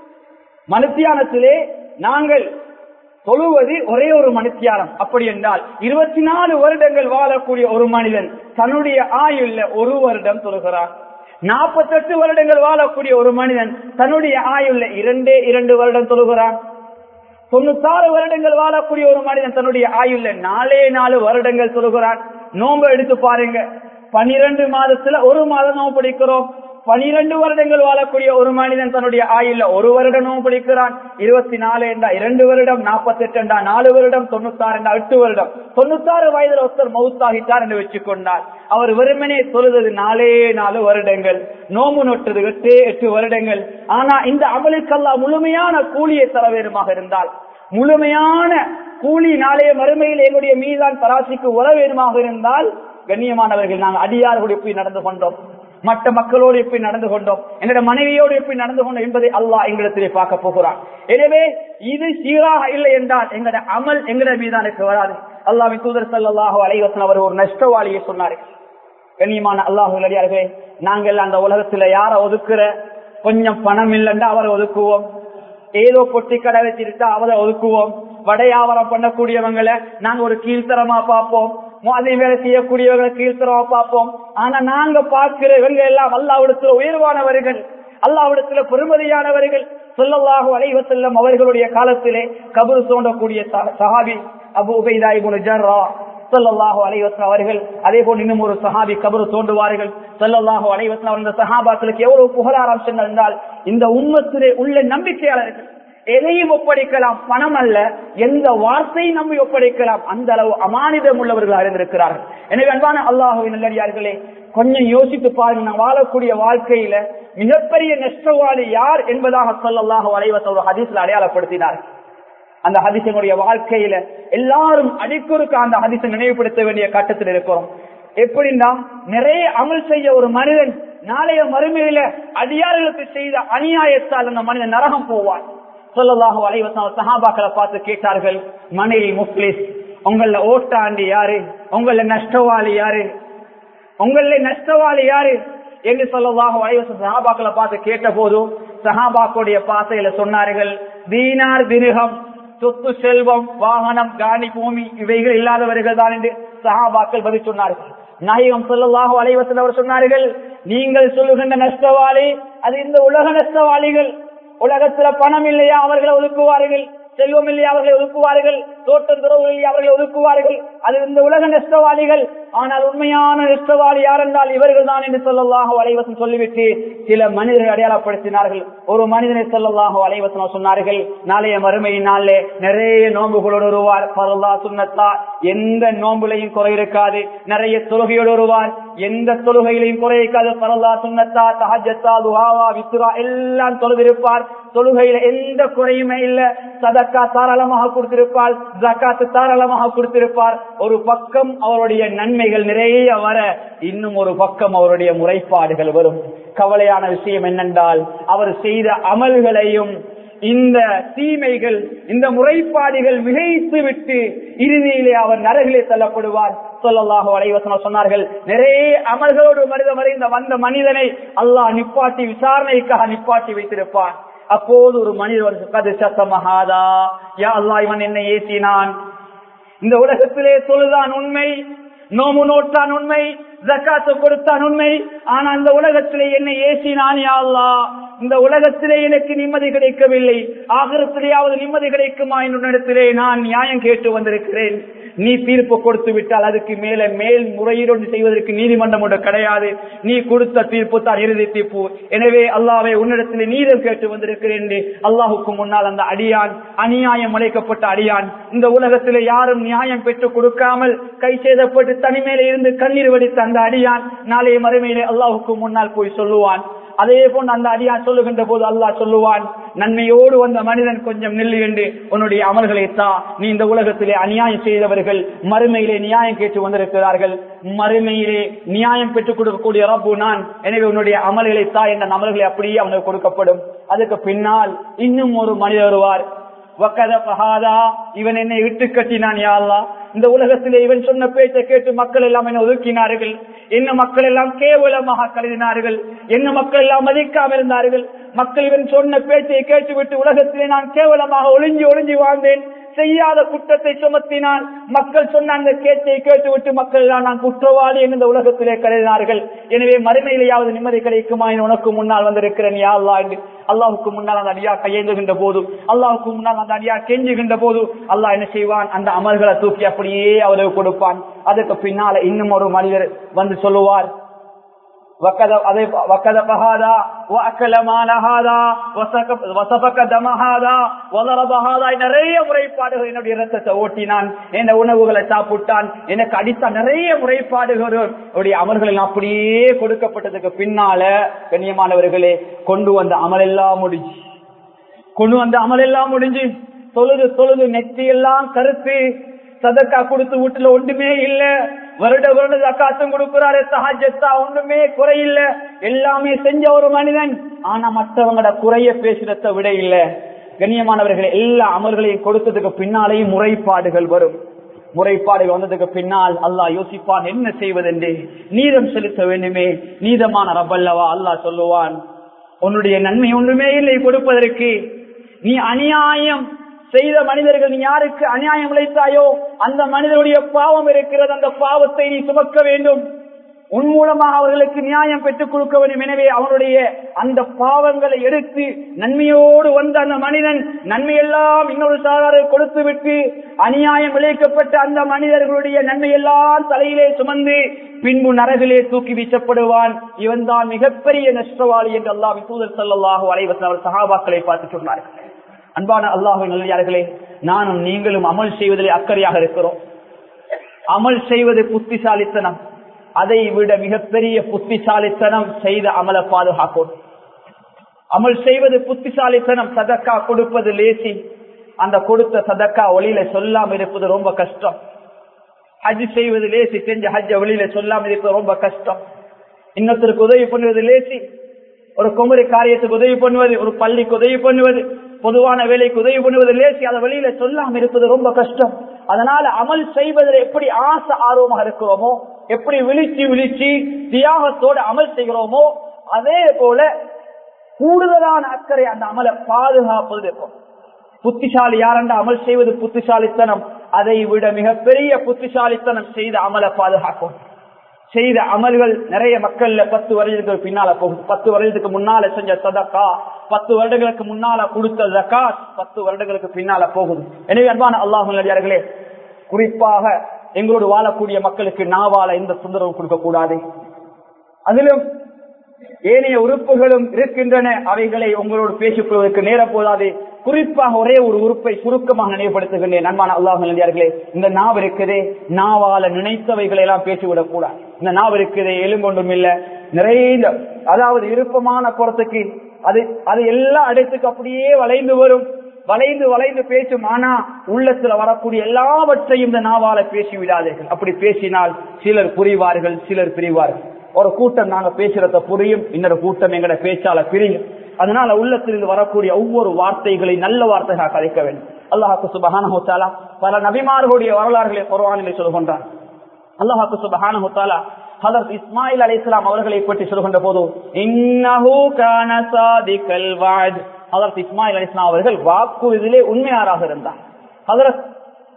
மனுத்தியானத்திலே நாங்கள் தொழுவது ஒரே ஒரு மனுத்தியானம் அப்படி என்றால் இருபத்தி நாலு வருடங்கள் வாழக்கூடிய ஒரு மனிதன் தன்னுடைய ஆயுள்ள ஒரு வருடம் தொழுகிறார் நாற்பத்தெட்டு வருடங்கள் வாழக்கூடிய ஒரு மனிதன் தன்னுடைய ஆயுள்ள இரண்டே இரண்டு வருடம் தொழுகிறான் தொண்ணூத்தாறு வருடங்கள் வாழக்கூடிய ஒரு மனிதன் தன்னுடைய ஆயுள்ள நாலே நாலு வருடங்கள் சொல்லுகிறான் நோன்பு எடுத்து பாருங்க பனிரெண்டு மாதத்துல ஒரு மாதம் நோம்பு பிடிக்கிறோம் பனிரெண்டு வருடங்கள் வாழக்கூடிய ஒரு மனிதன் தன்னுடைய ஆயுள்ள ஒரு வருடம் நோம்பு பிடிக்கிறான் இருபத்தி நாலு என்றா இரண்டு வருடம் நாற்பத்தி எட்டு என்றா நாலு வருடம் தொண்ணூத்தாறு என்றா எட்டு வருடம் தொண்ணூத்தாறு வயதுல ஒருத்தர் மவுத்தாகிட்டார் என்று வச்சுக் கொண்டார் அவர் வெறுமனே தொழுதது நாலே நாலு வருடங்கள் நோம்பு நொட்டது எட்டே எட்டு வருடங்கள் ஆனா இந்த அமலுக்கெல்லாம் முழுமையான கூலியை தர வேண்டுமாக இருந்தால் முழுமையான கூலி நாளைய மறுமையில் எங்களுடைய மீதான் தராசிக்கு உற வேண்டுமாக இருந்தால் கண்ணியமானவர்கள் நாங்கள் அடியாரோடு எப்படி நடந்து கொண்டோம் மற்ற மக்களோடு எப்படி நடந்து கொண்டோம் எங்களுடைய மனைவியோடு எப்படி நடந்து கொண்டோம் என்பதை அல்லாஹ் எங்களிடத்திலே பார்க்க போகிறான் எனவே இது சீராக இல்லை என்றால் எங்களுடைய அமல் எங்களுடைய மீதானுக்கு வராது அல்லாவின் தூதர் சல்லாஹூ அலைவசன் அவர் ஒரு நஷ்டவாளியை சொன்னார்கள் கண்ணியமான அல்லாஹு அடியார்களே நாங்கள் அந்த உலகத்துல யார ஒதுக்குற கொஞ்சம் பணம் இல்லைன்னா அவரை ஒதுக்குவோம் ஏதோ பொட்டி கடை வச்சிருந்தா அவரை ஒதுக்குவோம் வடையாவரம் பண்ணக்கூடியவங்களை நாங்க ஒரு கீழ்த்தரமா பார்ப்போம் அதே வேலை செய்யக்கூடியவங்களை கீழ்த்தரமா பார்ப்போம் ஆனா நாங்க பார்க்கிற இவங்க எல்லாம் அல்லாவிடத்துல உயர்வானவர்கள் அல்லாவிடத்துல பெருமதியானவர்கள் சொல்லல்லாஹு அலைவசல்லம் அவர்களுடைய காலத்திலே கபரு தோண்டக்கூடிய சஹாபி அபு உபைதா இபுன் ஜர்ரா சொல்லல்லாஹு அலைவசன் அவர்கள் அதே போல் இன்னும் ஒரு சஹாபி கபரு தோண்டுவார்கள் சொல்லல்லாஹு அலைவசன் அவர் இந்த சஹாபாக்களுக்கு எவ்வளவு புகழாரம் சென்றால் இந்த உண்மத்திலே உள்ள நம்பிக்கையாளர்கள் எதையும் ஒப்படைக்கலாம் பணம் அல்ல எந்த வார்த்தையை நம்பி ஒப்படைக்கலாம் அந்த அளவு அமானிதம் உள்ளவர்கள் அறிந்திருக்கிறார்கள் எனவே அன்பான அல்லாஹுவின் நல்லடியார்களே கொஞ்சம் யோசித்து பாருங்க நான் வாழக்கூடிய வாழ்க்கையில மிகப்பெரிய நஷ்டவாளி யார் என்பதாக சொல்லல்லாஹு அலைவச ஒரு ஹதீஸ்ல அடையாளப்படுத்தினார் அந்த ஹதிசனுடைய வாழ்க்கையில எல்லாரும் அடிக்கொருக்க அந்த ஹதிசை நினைவுபடுத்த வேண்டிய கட்டத்தில் இருக்கிறோம் எப்படின்னா நிறைய அமல் செய்ய ஒரு மனிதன் நாளைய மறுமையில அடியார்களுக்கு செய்த அநியாயத்தால் அந்த மனிதன் நரகம் போவான் சொல்லலாக வலைவசம் சஹாபாக்களை பார்த்து கேட்டார்கள் மனைவி முஸ்லிஸ் உங்கள ஓட்டாண்டி யாரு உங்கள நஷ்டவாளி யாரு உங்கள நஷ்டவாளி யாரு என்று சொல்லலாக வலைவசம் சஹாபாக்களை பார்த்து கேட்ட போதும் சஹாபாக்குடைய பாசையில சொன்னார்கள் தீனார் தினுகம் சொத்து செல்வம் வாகனம் காணி பூமி இவைகள் இல்லாதவர்கள் தான் என்று சஹாபாக்கள் பதில் சொன்னார்கள் நாயகம் சொல்லலாக வலைவசல் அவர் சொன்னார்கள் நீங்கள் சொல்லுகின்ற நஷ்டவாளி அது இந்த உலக நஷ்டவாளிகள் உலகத்துல பணம் இல்லையா அவர்களை ஒதுக்குவார்கள் செல்வம் இல்லையா அவர்களை ஒதுக்குவார்கள் தோட்டம் துறவு இல்லையா அவர்களை ஒதுக்குவார்கள் அது இந்த உலக நஷ்டவாளிகள் ஆனால் உண்மையான நஷ்டவாளி யார் என்றால் இவர்கள் தான் என்று சொல்லலாக வலைவசம் சொல்லிவிட்டு சில மனிதர்கள் அடையாளப்படுத்தினார்கள் ஒரு மனிதனை சொல்லலாக வலைவசம் சொன்னார்கள் நாளைய மறுமையினாலே நிறைய நோன்புகளோடு வருவார் பரல்லா சுண்ணத்தா எந்த நோன்புலையும் குறை இருக்காது நிறைய தொழுகையோடு வருவார் எந்த தொழுகையிலையும் குறை இருக்காது பரல்லா சுண்ணத்தா தஹஜத்தா துஹாவா வித்துரா எல்லாம் தொழுதிருப்பார் தொழுகையில எந்த குறையுமே இல்ல சதக்கா தாராளமாக கொடுத்திருப்பார் ஜக்காத்து தாராளமாக கொடுத்திருப்பார் ஒரு பக்கம் அவருடைய நன்மைகள் நிறைய வர இன்னும் ஒரு பக்கம் அவருடைய முறைப்பாடுகள் வரும் கவலையான விஷயம் என்னென்றால் அவர் செய்த அமல்களையும் இந்த தீமைகள் இந்த முறைப்பாடுகள் மிகைத்து விட்டு இறுதியிலே அவர் நரகிலே தள்ளப்படுவார் சொல்லலாக வலைவசனம் சொன்னார்கள் நிறைய அமல்களோடு மனித மறைந்த வந்த மனிதனை அல்லாஹ் நிப்பாட்டி விசாரணைக்காக நிப்பாட்டி வைத்திருப்பான் அப்போது ஒரு மனிதர் மகாதா யா அல்லா இவன் என்னை ஏசினான் இந்த உலகத்திலே தொழுதான் உண்மை நோமு நோட்டான் உண்மை ஜக்காத்து கொடுத்தான் உண்மை ஆனா அந்த உலகத்திலே என்னை ஏசினான் யா அல்லாஹ் இந்த உலகத்திலே எனக்கு நிம்மதி கிடைக்கவில்லை ஆகிரத்திலேயாவது நிம்மதி கிடைக்குமா என்னிடத்திலே நான் நியாயம் கேட்டு வந்திருக்கிறேன் நீ தீர்ப்பு கொடுத்து விட்டால் அதுக்கு மேல மேல் முறையீடு செய்வதற்கு நீதிமன்றம் ஒன்று கிடையாது நீ கொடுத்த தீர்ப்பு தான் இறுதி தீர்ப்பு எனவே அல்லாவை உன்னிடத்தில் நீதம் கேட்டு வந்திருக்கிறேன் என்று அல்லாஹுக்கு முன்னால் அந்த அடியான் அநியாயம் அழைக்கப்பட்ட அடியான் இந்த உலகத்திலே யாரும் நியாயம் பெற்றுக் கொடுக்காமல் கை செய்தப்பட்டு தனிமையில இருந்து கண்ணீர் வடித்த அந்த அடியான் நாளைய மறுமையிலே அல்லாஹுக்கு முன்னால் போய் சொல்லுவான் அதே போன்று அந்த அடியான் சொல்லுகின்ற போது அல்லாஹ் சொல்லுவான் நன்மையோடு வந்த மனிதன் கொஞ்சம் நில்லு என்று உன்னுடைய அமல்களை தா நீ இந்த உலகத்திலே அநியாயம் செய்தவர்கள் மறுமையிலே நியாயம் கேட்டு வந்திருக்கிறார்கள் மறுமையிலே நியாயம் பெற்றுக் கொடுக்கக்கூடிய ரப்பு நான் எனவே உன்னுடைய அமல்களை தா என்ற அமல்களை அப்படியே அவனுக்கு கொடுக்கப்படும் அதுக்கு பின்னால் இன்னும் ஒரு மனிதர் வருவார் வக்கத பகாதா இவன் என்னை இட்டு கட்டினான் யாழ்லா இந்த உலகத்திலே இவன் சொன்ன பேச்சை கேட்டு மக்கள் எல்லாம் என்ன ஒதுக்கினார்கள் என்ன மக்கள் எல்லாம் கேவலமாக கருதினார்கள் என்ன மக்கள் எல்லாம் மதிக்காம இருந்தார்கள் மக்கள் இவன் சொன்ன பேச்சை கேட்டுவிட்டு உலகத்திலே நான் கேவலமாக ஒளிஞ்சு ஒளிஞ்சு வாழ்ந்தேன் செய்யாத குற்றத்தை சுமத்தினான் மக்கள் சொன்ன அந்த கேட்டை கேட்டுவிட்டு மக்கள் எல்லாம் நான் குற்றவாளி என்று இந்த உலகத்திலே கருதினார்கள் எனவே மறுமையிலேயாவது நிம்மதி கிடைக்குமா என உனக்கு முன்னால் வந்திருக்கிறேன் யா அல்லா என்று அல்லாஹுக்கு முன்னால் அந்த அடியா கையேந்துகின்ற போது அல்லாஹுக்கு முன்னால் அந்த அடியா கெஞ்சுகின்ற போது அல்லாஹ் என்ன செய்வான் அந்த அமல்களை தூக்கி அப்படியே அவருக்கு கொடுப்பான் அதுக்கு பின்னால இன்னும் ஒரு மனிதர் வந்து சொல்லுவார் وكذب وكذب هذا واكل مال هذا وسفك دم هذا وضرب هذا நிறைய முறைப்பாடுகள் என்னுடைய ரத்தத்தை ஓட்டினான் என்ன உணவுகளை சாப்பிட்டான் எனக்கு அடித்த நிறைய முறைப்பாடுகள் அமல்கள் அப்படியே கொடுக்கப்பட்டதுக்கு பின்னால கண்ணியமானவர்களே கொண்டு வந்த அமல் எல்லாம் முடிஞ்சு கொண்டு வந்த அமல் எல்லாம் முடிஞ்சு தொழுது தொழுது நெத்தி எல்லாம் கருத்து சதக்கா கொடுத்து வீட்டுல ஒன்றுமே இல்ல வருட வருட ஜக்காத்தும் கொடுக்கிறாரு சஹஜத்தா ஒன்றுமே குறையில்ல எல்லாமே செஞ்ச ஒரு மனிதன் ஆனா மற்றவங்களோட குறைய பேசுறத விட இல்ல கண்ணியமானவர்கள் எல்லா அமல்களையும் கொடுத்ததுக்கு பின்னாலேயும் முறைப்பாடுகள் வரும் முறைப்பாடுகள் வந்ததுக்கு பின்னால் அல்லாஹ் யோசிப்பான் என்ன செய்வதென்று நீதம் செலுத்த வேண்டுமே நீதமான ரப்பல்லவா அல்லாஹ் சொல்லுவான் உன்னுடைய நன்மை ஒன்றுமே இல்லை கொடுப்பதற்கு நீ அநியாயம் செய்த மனிதர்கள் நீ யாருக்கு அநியாயம் இழைத்தாயோ அந்த மனிதனுடைய பாவம் இருக்கிறது அந்த பாவத்தை நீ சுமக்க வேண்டும் உன் மூலமாக அவர்களுக்கு நியாயம் பெற்றுக் கொடுக்க வேண்டும் எனவே அவனுடைய அந்த பாவங்களை எடுத்து நன்மையோடு வந்த அந்த மனிதன் நன்மையெல்லாம் இன்னொரு சாதார கொடுத்து விட்டு அநியாயம் விளைவிக்கப்பட்ட அந்த மனிதர்களுடைய நன்மையெல்லாம் தலையிலே சுமந்து பின்பு நரகிலே தூக்கி வீசப்படுவான் இவன் தான் மிகப்பெரிய நஷ்டவாளி என்று அல்லாஹ் தூதர் சல்லாஹூ அலைவசன் அவர் சகாபாக்களை பார்த்து சொன்னார்கள் அன்பான அல்லாஹு நல்லே நானும் நீங்களும் அமல் செய்வதிலே அக்கறையாக இருக்கிறோம் அமல் செய்வது புத்திசாலித்தனம் அதை விட மிகப்பெரிய புத்திசாலித்தனம் செய்த அமல பாதுகாக்கும் அமல் செய்வது புத்திசாலித்தனம் சதக்கா கொடுப்பது லேசி அந்த கொடுத்த சதக்கா ஒளியில சொல்லாம இருப்பது ரொம்ப கஷ்டம் ஹஜ் செய்வது லேசி செஞ்ச ஹஜ்ஜ வெளியில சொல்லாம இருப்பது ரொம்ப கஷ்டம் இன்னொருத்தருக்கு உதவி பண்ணுவது லேசி ஒரு குமரி காரியத்துக்கு உதவி பண்ணுவது ஒரு பள்ளிக்கு உதவி பண்ணுவது பொதுவான வேலைக்கு உதவி பண்ணுவது லேசி அதை வெளியில சொல்லாம இருப்பது ரொம்ப கஷ்டம் அதனால அமல் செய்வதில் எப்படி ஆசை ஆர்வமாக இருக்கிறோமோ எப்படி விழிச்சு விழிச்சு தியாகத்தோடு அமல் செய்கிறோமோ அதே போல கூடுதலான அக்கறை அந்த அமலை பாதுகாப்பது இருக்கும் புத்திசாலி யாரென்ற அமல் செய்வது புத்திசாலித்தனம் அதை விட மிகப்பெரிய புத்திசாலித்தனம் செய்த அமலை பாதுகாக்கும் செய்த அமல்கள் நிறைய மக்கள்ல பத்து வருடங்களுக்கு பின்னால போகுது பத்து வருடத்துக்கு முன்னால செஞ்ச சதக்கா பத்து வருடங்களுக்கு முன்னால கொடுத்த ஜக்காத் பத்து வருடங்களுக்கு பின்னால போகுது எனவே அன்பான அல்லாஹர்களே குறிப்பாக எங்களோடு வாழக்கூடிய மக்களுக்கு நாவால எந்த தொந்தரவும் கொடுக்க கூடாது அதிலும் ஏனைய உறுப்புகளும் இருக்கின்றன அவைகளை உங்களோடு பேசிக் கொள்வதற்கு நேரம் போதாது குறிப்பாக ஒரே ஒரு உறுப்பை சுருக்கமாக நினைவுபடுத்துகின்றேன் நண்பான அல்லாஹ் நந்தியார்களே இந்த நாவ் இருக்குதே நாவால நினைத்தவைகளை எல்லாம் பேசிவிடக் கூடாது இந்த நாவ் இருக்குதே எலும்பொன்றும் இல்ல நிறைந்த அதாவது விருப்பமான புறத்துக்கு அது அது எல்லா இடத்துக்கு அப்படியே வளைந்து வரும் வளைந்து வளைந்து பேசும் ஆனா உள்ளத்துல வரக்கூடிய எல்லாவற்றையும் இந்த நாவால பேசி விடாதீர்கள் அப்படி பேசினால் சிலர் புரிவார்கள் சிலர் பிரிவார்கள் ஒரு கூட்டம் நாங்க பேசுறத புரியும் இன்னொரு கூட்டம் எங்கட பேச்சால பிரியும் அதனால உள்ளத்திலிருந்து வரக்கூடிய ஒவ்வொரு வார்த்தைகளை நல்ல வார்த்தையாக கதைக்க வேண்டும் அல்லாஹாக்கு சுபஹான பல நபிமார்களுடைய வரலாறுகளை குர்வானிலே சொல்கின்றான் அல்லாஹாக்கு சுபஹான ஹோத்தாலா ஹதரத் இஸ்மாயில் அலி இஸ்லாம் அவர்களை பற்றி சொல்கின்ற போது இன்னஹு கான சாதிகல் வாத் ஹதரத் இஸ்மாயில் அலி இஸ்லாம் அவர்கள் வாக்குறுதியிலே உண்மையாராக இருந்தார் ஹதரத்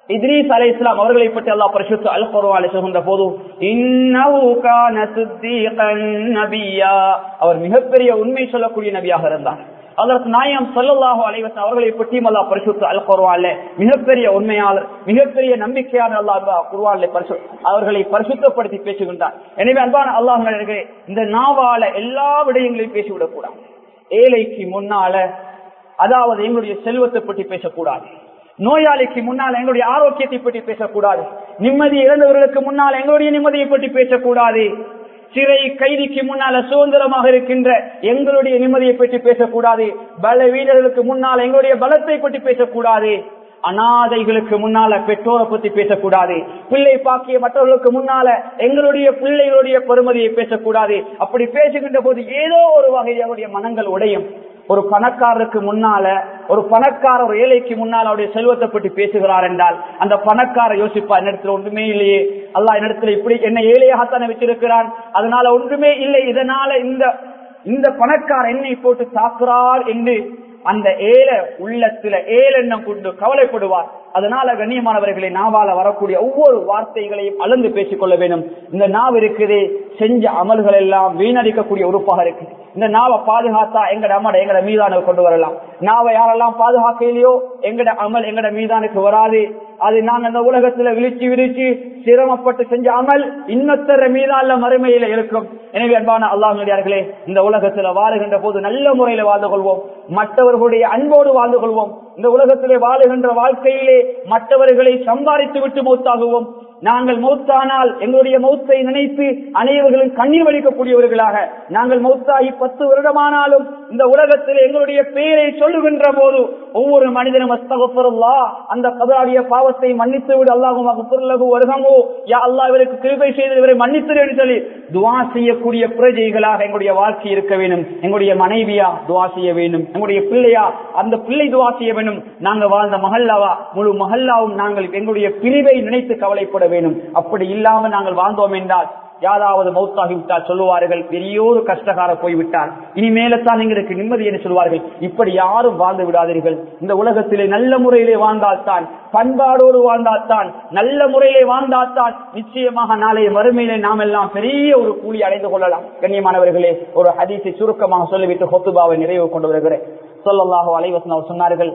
இத்ரீஸ் அலை இஸ்லாம் அவர்களை பற்றி அல்லாஹ் பரிசுத்த அல் குர்ஆனில் சொல்கின்ற போது இன்னஹு கான சித்தீகன் நபியா அவர் மிகப்பெரிய உண்மை சொல்லக்கூடிய நபியாக இருந்தார் அதற்கு நாயம் சொல்லல்லாஹு அலைவசம் அவர்களை பற்றியும் அல்லாஹ் பரிசுத்த அல் குர்ஆன்ல மிகப்பெரிய உண்மையாளர் மிகப்பெரிய நம்பிக்கையான அல்லாஹ் குர்ஆன்ல பரிசு அவர்களை பரிசுத்தப்படுத்தி பேசுகின்றார் எனவே அன்பான அல்லாஹ் இந்த நாவால எல்லா விடயங்களையும் பேசிவிடக் கூடாது ஏழைக்கு முன்னால அதாவது எங்களுடைய செல்வத்தை பற்றி பேசக்கூடாது நோயாளிக்கு முன்னால் எங்களுடைய ஆரோக்கியத்தை பற்றி பேசக்கூடாது நிம்மதி இழந்தவர்களுக்கு முன்னால் எங்களுடைய நிம்மதியை பற்றி பேசக்கூடாது சிறை கைதிக்கு முன்னால சுதந்திரமாக இருக்கின்ற எங்களுடைய நிம்மதியை பற்றி பேசக்கூடாது பல வீரர்களுக்கு முன்னால் எங்களுடைய பலத்தை பற்றி பேசக்கூடாது அனாதைகளுக்கு முன்னால பெற்றோரை பத்தி பேசக்கூடாது பிள்ளை பாக்கிய மற்றவர்களுக்கு முன்னால எங்களுடைய பிள்ளைகளுடைய பெருமதியை பேசக்கூடாது அப்படி பேசுகின்ற போது ஏதோ ஒரு வகையில் அவருடைய மனங்கள் உடையும் ஒரு பணக்காரருக்கு முன்னால ஒரு பணக்கார ஒரு ஏழைக்கு முன்னால் அவருடைய செல்வத்தை பற்றி பேசுகிறார் என்றால் அந்த பணக்கார யோசிப்பா என்னிடத்துல ஒன்றுமே இல்லையே அல்லா என்னிடத்துல இப்படி என்ன ஏழையாகத்தானே வச்சிருக்கிறான் அதனால ஒன்றுமே இல்லை இதனால இந்த இந்த பணக்கார என்னை போட்டு தாக்குறார் என்று அந்த ஏல உள்ளத்துல ஏலெண்ணம் கொண்டு கவலைப்படுவார் அதனால கண்ணியமானவர்களை நாவால வரக்கூடிய ஒவ்வொரு வார்த்தைகளையும் அளந்து பேசிக்கொள்ள வேண்டும் இந்த நாவ் இருக்குது செஞ்ச அமல்கள் எல்லாம் வீணடிக்கக்கூடிய உறுப்பாக இருக்கு இந்த நாவை பாதுகாத்தா எங்கட அமல எங்கட மீதான கொண்டு வரலாம் நாவை யாரெல்லாம் பாதுகாக்கலையோ எங்கட அமல் எங்கட மீதானுக்கு வராது அது நாங்க அந்த உலகத்துல விழிச்சு விரிச்சு சிரமப்பட்டு செஞ்ச அமல் இன்னொத்தர மீதான மறுமையில இருக்கும் எனவே அன்பான அல்லாஹர்களே இந்த உலகத்துல வாழுகின்ற போது நல்ல முறையில வாழ்ந்து கொள்வோம் மற்றவர்களுடைய அன்போடு வாழ்ந்து கொள்வோம் இந்த உலகத்திலே வாழுகின்ற வாழ்க்கையிலே மற்றவர்களை சம்பாதித்து விட்டு மௌத்தாகுவோம் நாங்கள் மௌத்தானால் எங்களுடைய மௌத்தை நினைத்து அனைவர்களும் கண்ணீர் வலிக்கக்கூடியவர்களாக நாங்கள் மௌத்தாகி பத்து வருடமானாலும் இந்த உலகத்தில் எங்களுடைய பெயரை சொல்லுகின்ற போது ஒவ்வொரு மனிதனும் அஸ்தகப்பருல்லா அந்த கதாடிய பாவத்தை மன்னித்து விடு அல்லாஹும் அகப்பொருளகு வருகமோ யா அல்லா இவருக்கு கிருபை செய்து இவரை மன்னித்து என்று சொல்லி துவா செய்யக்கூடிய பிரஜைகளாக எங்களுடைய வாழ்க்கை இருக்க வேண்டும் எங்களுடைய மனைவியா துவா செய்ய வேண்டும் எங்களுடைய பிள்ளையா அந்த பிள்ளை துவா செய்ய வேண்டும் நாங்கள் வாழ்ந்த மகல்லாவா முழு மகல்லாவும் நாங்கள் எங்களுடைய பிரிவை நினைத்து கவலைப்பட வேண்டும் அப்படி இல்லாம நாங்கள் வாழ்ந்தோம் என்றால் யாராவது மௌத்தாகிவிட்டால் சொல்லுவார்கள் பெரியோரு கஷ்டகார போய்விட்டார் இனிமேலத்தான் எங்களுக்கு நிம்மதி என்று சொல்வார்கள் இப்படி யாரும் வாழ்ந்து விடாதீர்கள் இந்த உலகத்திலே நல்ல முறையிலே வாழ்ந்தால்தான் பண்பாடோடு வாழ்ந்தால்தான் நல்ல முறையிலே வாழ்ந்தால்தான் நிச்சயமாக நாளைய மறுமையிலே நாம் எல்லாம் பெரிய ஒரு கூலி அடைந்து கொள்ளலாம் கண்ணியமானவர்களே ஒரு ஹதீஸை சுருக்கமாக சொல்லிவிட்டு ஹொத்துபாவை நிறைவு கொண்டு வருகிறேன் சொல்லல்லாஹோ அலைவசன் அவர் சொன்னார்கள்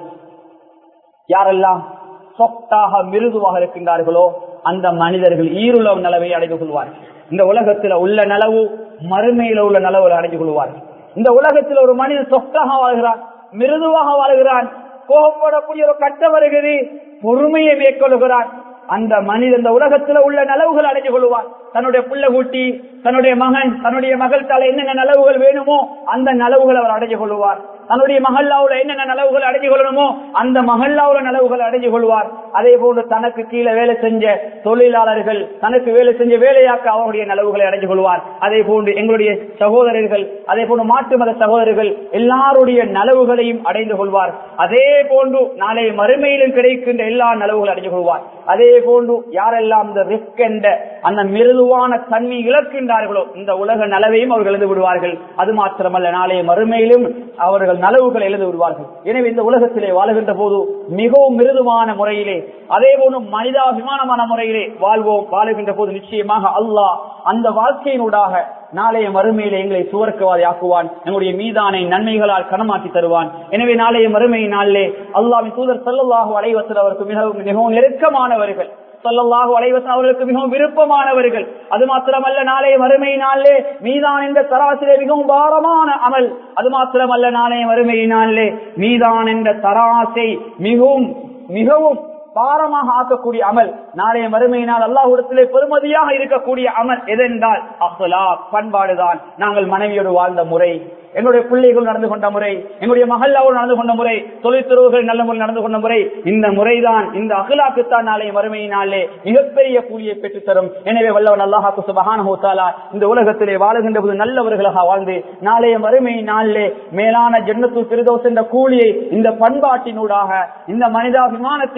யாரெல்லாம் சொத்தாக மிருதுவாக இருக்கின்றார்களோ அந்த மனிதர்கள் ஈருள்ள நலவை அடைந்து கொள்வார்கள் இந்த உலகத்துல உள்ள நலவு மறுமையில உள்ள நலவு அடைந்து கொள்வார்கள் இந்த உலகத்தில் ஒரு மனிதன் சொத்தாக வாழ்கிறான் மிருதுவாக வாழ்கிறான் கோபப்படக்கூடிய ஒரு கட்ட வருகிறது பொறுமையை மேற்கொள்கிறான் அந்த மனிதன் இந்த உலகத்துல உள்ள நலவுகள் அடைஞ்சு கொள்வான் தன்னுடைய புள்ள கூட்டி தன்னுடைய மகன் தன்னுடைய மகள் தலை என்னென்ன நலவுகள் வேணுமோ அந்த நலவுகள் அவர் அடைஞ்சு கொள்வார் தன்னுடைய மகல்லாவுல என்னென்ன நலவுகள் அடைஞ்சு கொள்ளணுமோ அந்த மகல்லாவுல நலவுகள் அடைஞ்சு கொள்வார் அதே போன்று தனக்கு கீழே வேலை செஞ்ச தொழிலாளர்கள் தனக்கு வேலை செஞ்ச வேலையாக்க அவருடைய நலவுகளை அடைஞ்சு கொள்வார் அதே போன்று எங்களுடைய சகோதரர்கள் அதே போன்று மாற்று மத சகோதரர்கள் எல்லாருடைய நலவுகளையும் அடைந்து கொள்வார் அதே போன்று நாளை மறுமையிலும் கிடைக்கின்ற எல்லா நலவுகள் அடைஞ்சு கொள்வார் அதே போன்று யாரெல்லாம் இந்த ரிஸ்க் என்ற அந்த மிருதுவான தன்மை இழக்கின்றார்களோ இந்த உலக நலவையும் அவர்கள் எழுந்து விடுவார்கள் அது மாத்திரமல்ல நாளைய மறுமையிலும் அவர்கள் நலவுகள் எழுந்து விடுவார்கள் எனவே இந்த உலகத்திலே வாழுகின்ற போது மிகவும் மிருதுவான முறையிலே அதே போன்று மனிதாபிமானமான முறையிலே வாழ்வோம் வாழுகின்ற போது நிச்சயமாக அல்லாஹ் அந்த வாழ்க்கையினூடாக நாளைய மறுமையிலே எங்களை சுவர்க்கவாதி ஆக்குவான் எங்களுடைய மீதானை நன்மைகளால் கனமாக்கி தருவான் எனவே நாளைய மறுமை நாளிலே அல்லாவின் தூதர் சல்லாஹு அலைவசல் அவருக்கு மிகவும் மிகவும் நெருக்கமானவர்கள் சொல்லல்லாஹு அலைவசன் அவர்களுக்கு மிகவும் விருப்பமானவர்கள் அது மாத்திரமல்ல நாளைய மறுமை நாளிலே மீதான் என்ற தராசிலே மிகவும் பாரமான அமல் அது மாத்திரமல்ல நாளைய மறுமை நாளிலே மீதான் என்ற தராசை மிகவும் மிகவும் பாரமாக ஆக்கக்கூடிய அமல் நாளைய மறுமையினால் அல்லாஹுடத்திலே பெருமதியாக இருக்கக்கூடிய அமல் எதென்றால் அஹ்லா பண்பாடுதான் நாங்கள் மனைவியோடு வாழ்ந்த முறை எங்களுடைய பிள்ளைகள் நடந்து கொண்ட முறை எங்களுடைய மகல்லாவோடு நடந்து கொண்ட முறை தொழிற்துறவுகள் நல்ல முறை நடந்து கொண்ட முறை இந்த முறைதான் இந்த அகலாக்குத்தான் நாளைய மறுமையினாலே மிகப்பெரிய கூலியை பெற்றுத் தரும் எனவே வல்லவன் அல்லாஹாக்கு சுபகான ஹோத்தாலா இந்த உலகத்திலே வாழுகின்ற போது நல்லவர்களாக வாழ்ந்து நாளைய மறுமை நாளிலே மேலான ஜென்னத்து திருதோஸ் என்ற கூலியை இந்த பண்பாட்டினூடாக இந்த மனிதாபிமானத்தினூடாக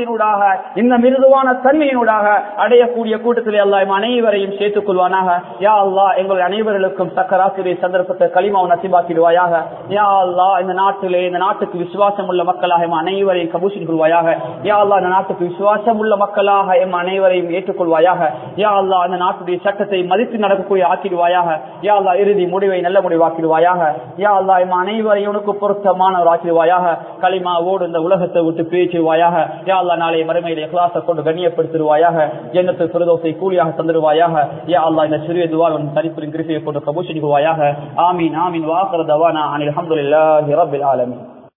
இந்த மிருதுவான தன்மையினூடாக அடையக்கூடிய கூட்டத்தில் அல்லாஹ் எம் அனைவரையும் சேர்த்துக் கொள்வானாக யா அல்லாஹ் எங்கள் அனைவர்களுக்கும் சக்கராசிரிய சந்தர்ப்பத்தை களிமாவை நசிபாக்கிடுவாயாக யா அல்லாஹ் இந்த நாட்டிலே இந்த நாட்டுக்கு விசுவாசம் உள்ள மக்களாக எம் அனைவரையும் கபூஷன் கொள்வாயாக யா அல்லாஹ் இந்த நாட்டுக்கு விசுவாசம் உள்ள மக்களாக எம் அனைவரையும் ஏற்றுக்கொள்வாயாக யா அல்லாஹ் அந்த நாட்டுடைய சட்டத்தை மதித்து நடக்கக்கூடிய ஆக்கிடுவாயாக யா அல்லாஹ் இறுதி முடிவை நல்ல முடிவாக்கிடுவாயாக யா அல்லாஹ் எம் அனைவரையும் உனக்கு பொருத்தமானவர் ஆக்கிடுவாயாக களிமாவோடு இந்த உலகத்தை விட்டு பேச்சுவாயாக யா அல்லாஹ் நாளை மறுமையில இஹ்லாஸை கொண்டு கண்ணியப்படுத்திடுவாயாக ஜன்னத்து பிரதோசை கூலியாக தந்துடுவாயாக யா அல்லாஹ் இந்த சிறிய துவா உன் தனிப்பின் கிருப்பையை கொண்டு கபூஷிடுவாயாக ஆமீன் ஆமீன் வாக்கர தவானா அனில் அல்ஹம்துலில்லாஹி ரப்பில் ஆலமீன்